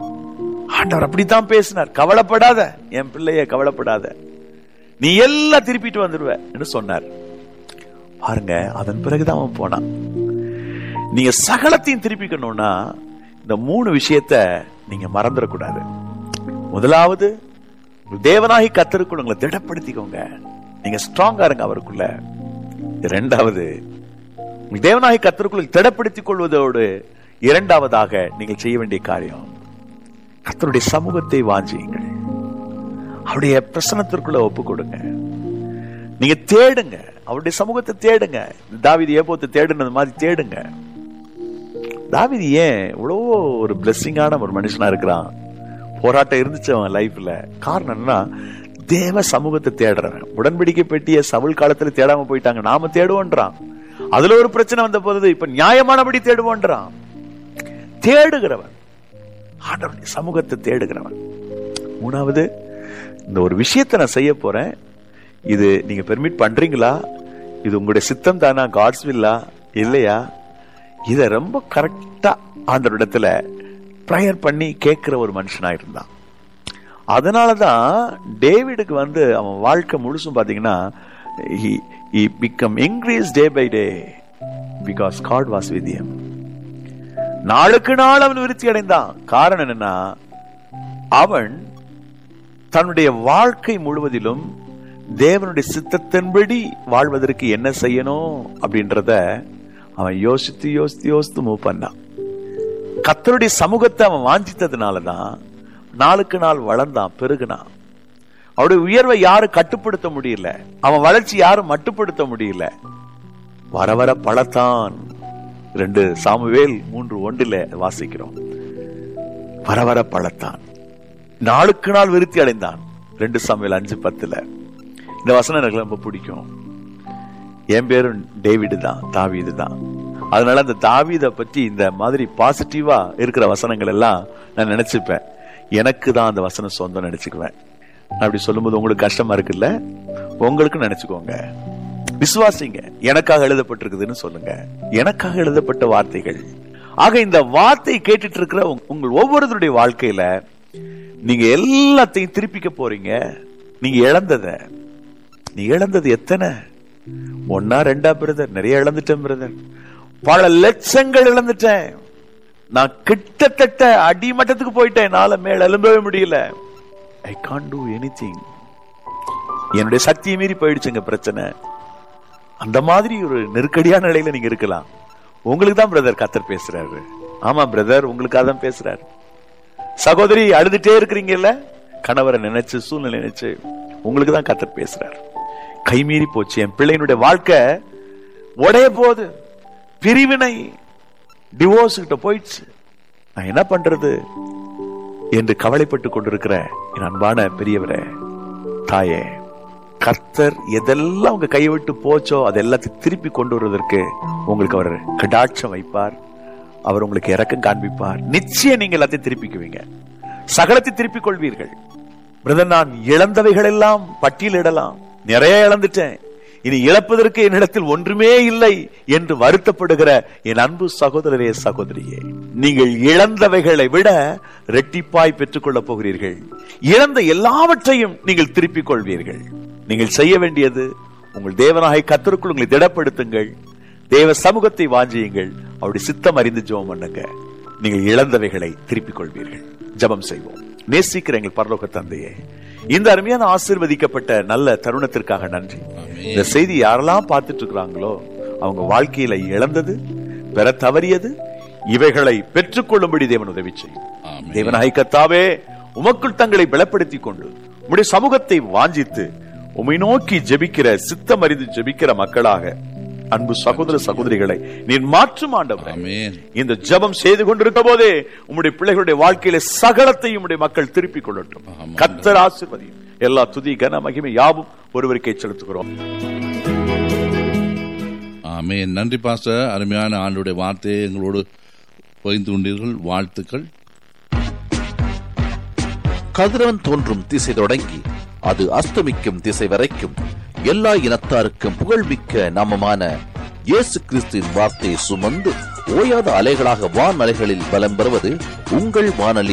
ஆண்டவர் அப்படித்தான் பேசினார் கவலைப்படாத என் பிள்ளைய கவலைப்படாத நீ எல்லாம் திருப்பிட்டு வந்துடுவ என்று சொன்னார் பாருங்க அதன் பிறகுதான் அவன் போனான் நீங்க சகலத்தையும் திருப்பிக்கணும்னா இந்த மூணு விஷயத்த நீங்க மறந்துடக்கூடாது முதலாவது உங்கள் தேவனாகி கத்தருக்குள் உங்களை திடப்படுத்திக்கோங்க நீங்க ஸ்ட்ராங்கா இருங்க அவருக்குள்ள இரண்டாவது உங்கள் தேவனாகி கத்தருக்குள் திடப்படுத்திக் கொள்வதோடு இரண்டாவதாக நீங்கள் செய்ய வேண்டிய காரியம் கத்தருடைய சமூகத்தை வாஞ்சியுங்கள் அவருடைய பிரசனத்திற்குள்ள ஒப்பு கொடுங்க நீங்க தேடுங்க அவருடைய சமூகத்தை தேடுங்க தாவிதி ஏப்போத்தை தேடுனது மாதிரி தேடுங்க தாவிதி ஏன் இவ்வளவோ ஒரு பிளெஸ்ஸிங்கான ஒரு மனுஷனா இருக்கிறான் போராட்டம் இருந்துச்சு அவன் லைஃப்ல காரணம் என்னன்னா தேவ சமூகத்தை தேடுறவன் உடன்படிக்கை பெட்டிய சவுல் காலத்துல தேடாம போயிட்டாங்க நாம தேடுவோன்றான் அதுல ஒரு பிரச்சனை வந்த போது இப்ப நியாயமானபடி தேடுவோன்றான் தேடுகிறவன் ஆண்டவருடைய சமூகத்தை தேடுகிறவன் மூணாவது இந்த ஒரு விஷயத்தை நான் செய்ய போறேன் இது நீங்க பெர்மிட் பண்றீங்களா இது உங்களுடைய சித்தம் தானா காட்ஸ் வில்லா இல்லையா இத ரொம்ப கரெக்டா ஆண்டவரிடத்துல ப்ரேயர் பண்ணி கேட்கிற ஒரு மனுஷனா இருந்தான் அதனாலதான் டேவிடுக்கு வந்து அவன் வாழ்க்கை முழுசும் பாத்தீங்கன்னா become increase day by day because God was with him நாளுக்கு நாள் அவன் விருத்தி அடைந்தான் காரணம் என்னன்னா அவன் தன்னுடைய வாழ்க்கை முழுவதிலும் தேவனுடைய சித்தத்தின்படி வாழ்வதற்கு என்ன செய்யணும் அப்படின்றத அவன் யோசித்து யோசித்து யோசித்து மூவ் பண்ணான் கத்தருடைய சமூகத்தை அவன் வாஞ்சித்ததுனாலதான் நாளுக்கு நாள் வளர்ந்தான் பெருகுனான் அவருடைய உயர்வை யாரும் கட்டுப்படுத்த முடியல அவன் வளர்ச்சி யாரும் மட்டுப்படுத்த முடியல வர வர பழத்தான் ரெண்டு சாமுவேல் மூன்று ஒன்றில் வாசிக்கிறோம் வர வர பழத்தான் நாளுக்கு நாள் விருத்தி அடைந்தான் ரெண்டு சாமுவேல் அஞ்சு பத்துல இந்த வசனம் எனக்கு ரொம்ப பிடிக்கும் என் பேரும் டேவிடு தான் தாவீது தான் அதனால அந்த தாவீதை பற்றி இந்த மாதிரி பாசிட்டிவா இருக்கிற வசனங்கள் எல்லாம் நான் நினைச்சுப்பேன் எனக்கு தான் அந்த வசனம் சொந்தம் நினைச்சுக்குவேன் நான் அப்படி சொல்லும்போது உங்களுக்கு கஷ்டமா இருக்குல்ல உங்களுக்கு நினைச்சுக்கோங்க விசுவாசிங்க எனக்காக எழுதப்பட்டிருக்குதுன்னு சொல்லுங்க எனக்காக எழுதப்பட்ட வார்த்தைகள் ஆக இந்த வார்த்தை கேட்டுட்டு இருக்கிற உங்க- உங்கள் ஒவ்வொருத்தருடைய வாழ்க்கையில நீங்க எல்லாத்தையும் திருப்பிக்க போறீங்க நீங்க இழந்தத நீ இழந்தது எத்தனை ஒன்னா ரெண்டா பிரதர் நிறைய இழந்துட்டேன் பிரதர் பல லட்சங்கள் இழந்துட்டேன் நான் கிட்டத்தட்ட அடிமட்டத்துக்கு போயிட்டேன் என்னால மேல எழும்பவே முடியல ஐ கான் டூ எனிதிங் என்னுடைய சக்தியை மீறி போயிடுச்சுங்க பிரச்சனை அந்த மாதிரி ஒரு நெருக்கடியான நிலையில நீங்க இருக்கலாம் உங்களுக்கு தான் பிரதர் கத்தர் பேசுறாரு ஆமா பிரதர் உங்களுக்காக தான் பேசுறாரு சகோதரி அழுதுட்டே இருக்கிறீங்கல்ல கணவரை நினைச்சு சூழ்நிலை நினைச்சு உங்களுக்கு தான் கத்தர் பேசுறாரு கைமீறி போச்சு என் பிள்ளையினுடைய வாழ்க்கை உடைய போகுது பிரிவினை டிவோர்ஸ் கிட்ட போயிடுச்சு நான் என்ன பண்றது என்று கவலைப்பட்டு கொண்டிருக்கிற என் அன்பான பெரியவரே தாயே கர்த்தர் எதெல்லாம் உங்க கையை விட்டு போச்சோ அது எல்லாத்தையும் திருப்பி கொண்டு வருவதற்கு உங்களுக்கு அவர் கடாட்சம் வைப்பார் அவர் உங்களுக்கு இறக்கம் காண்பிப்பார் நிச்சயம் நீங்க எல்லாத்தையும் திருப்பிக்குவீங்க சகலத்தை திருப்பிக் கொள்வீர்கள் பிரதர் நான் இழந்தவைகள் எல்லாம் பட்டியலிடலாம் நிறைய இழந்துட்டேன் இனி இழப்பதற்கு என்னிடத்தில் ஒன்றுமே இல்லை என்று வருத்தப்படுகிற என் அன்பு சகோதரரே சகோதரியே நீங்கள் இழந்தவைகளை விட ரெட்டிப்பாய் பெற்றுக்கொள்ளப் போகிறீர்கள் இழந்த எல்லாவற்றையும் நீங்கள் திருப்பிக் கொள்வீர்கள் நீங்கள் செய்ய வேண்டியது உங்கள் தேவனாய் கத்தருக்குள் உங்களை திடப்படுத்துங்கள் தேவ சமூகத்தை வாஞ்சியுங்கள் அவருடைய சித்தம் அறிந்து ஜெபம் பண்ணுங்க நீங்கள் இழந்தவைகளை திருப்பிக் கொள்வீர்கள் ஜெபம் செய்வோம் நேசிக்கிற எங்கள் பரலோக தந்தையே இந்த அருமையான ஆசீர்வதிக்கப்பட்ட நல்ல தருணத்திற்காக நன்றி இந்த செய்தி யாரெல்லாம் பார்த்துட்டு இருக்கிறாங்களோ அவங்க வாழ்க்கையில இழந்தது பெற தவறியது இவைகளை பெற்றுக்கொள்ளும்படி தேவன் உதவி செய்யும் ஆமென். தேவனாய் கத்தாவே உமக்குள் தங்களை பலப்படுத்திக் கொண்டு உம்முடைய சமூகத்தை வாஞ்சித்து உம்மை நோக்கி ஜெபிக்கிற சித்தம் அறிந்து ஜெபிக்கிற மக்களாக அன்பு சகோதர சகோதரிகளை நீர் மாற்றும் ஆண்டவரே ஆமென் இந்த ஜெபம் செய்து கொண்டிருக்க போதே உம்முடைய பிள்ளைகளுடைய வாழ்க்கையில சகலத்தையும் உம்முடைய மக்கள் திருப்பிக் கொள்ளட்டும் ஆமாம். கத்தர் ஆசீர்வதியும் எல்லா துதி கன மகிமை யாவும் ஒருவருக்கே செலுத்துகிறோம் ஆமென் நன்றி பாஸ்டர் அருமையான ஆண்டுடைய வார்த்தையை எங்களோடு பகிர்ந்து கொண்டீர்கள் வாழ்த்துக்கள் கதிரவன் தோன்றும் திசை தொடங்கி அது அஸ்தமிக்கும் திசை வரைக்கும் எல்லா இனத்தாருக்கும் புகழ்மிக்க நாமமான இயேசு கிறிஸ்துவின் வார்த்தையை சுமந்து ஓயாத அலைகளாக வான் அலைகளில் பலம் பெறுவது உங்கள் வானொலி